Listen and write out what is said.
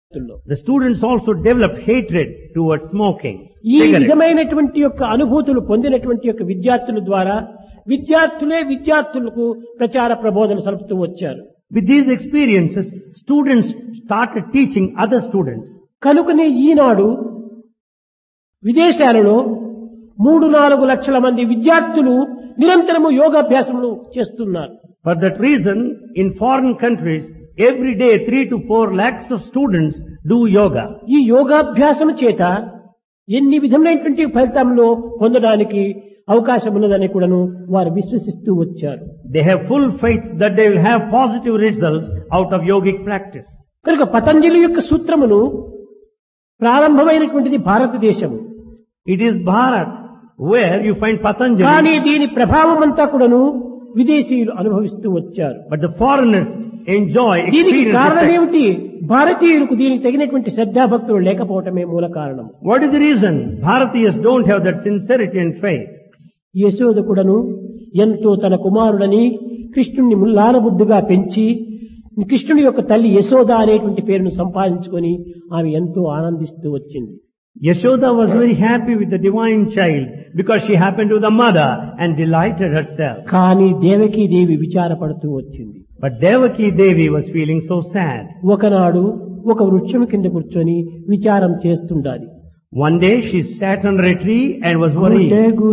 విద్యార్థుల్లో The students also developed hatred towards smoking. ఈ cigarettes. విధమైనటువంటి యొక్క అనుభూతులు పొందినటువంటి యొక్క విద్యార్థుల ద్వారా విద్యార్థులే విద్యార్థులకు ప్రచార ప్రబోధన సలుపుతూ వచ్చారు With these experiences, students started teaching other students. కనుకనే ఈనాడు విదేశాలలో మూడు నాలుగు లక్షల మంది విద్యార్థులు నిరంతరము యోగాభ్యాసములు చేస్తున్నారు For that reason, in foreign countries, every day three to four lakhs of students do yoga. ఈ యోగాభ్యాసం చేత ఎన్ని విధమైనటువంటి ఫలితంలో పొందడానికి అవకాశం ఉన్నదని కూడాను వారు విశ్వసిస్తూ వచ్చారు They have full faith that they will have positive results out of yogic practice. కనుక పతంజలి యొక్క సూత్రమును ప్రారంభమైనటువంటిది భారతదేశం It is Bharat where you find కానీ Patanjali, దీని ప్రభావం అంతా కూడాను విదేశీయులు అనుభవిస్తూ వచ్చారు but the foreigners enjoy దీనికి experience. కారణం effect. ఏమిటి భారతీయులకు దీనికి తగినటువంటి శ్రద్ధాభక్తులు లేకపోవటమే మూల కారణం What is the reason? Bharatiyas don't have that sincerity and faith. Yashoda కూడాను ఎంతో తన కుమారుడని కృష్ణుణ్ణి ముల్లాల బుద్ధిగా పెంచి కృష్ణుని యొక్క తల్లి యశోద అనేటువంటి పేరును సంపాదించుకొని ఆమె ఎంతో ఆనందిస్తూ వచ్చింది Yashoda was very happy with the divine child because she happened to be the mother and delighted herself. కానీ దేవకీ దేవి విచారపడుతూ వచ్చింది But Devaki Devi was feeling so sad. ఒకనాడు ఒక వృక్షం కింద కూర్చొని విచారం చేస్తుండాలి One day she sat under a tree and was worried. Good day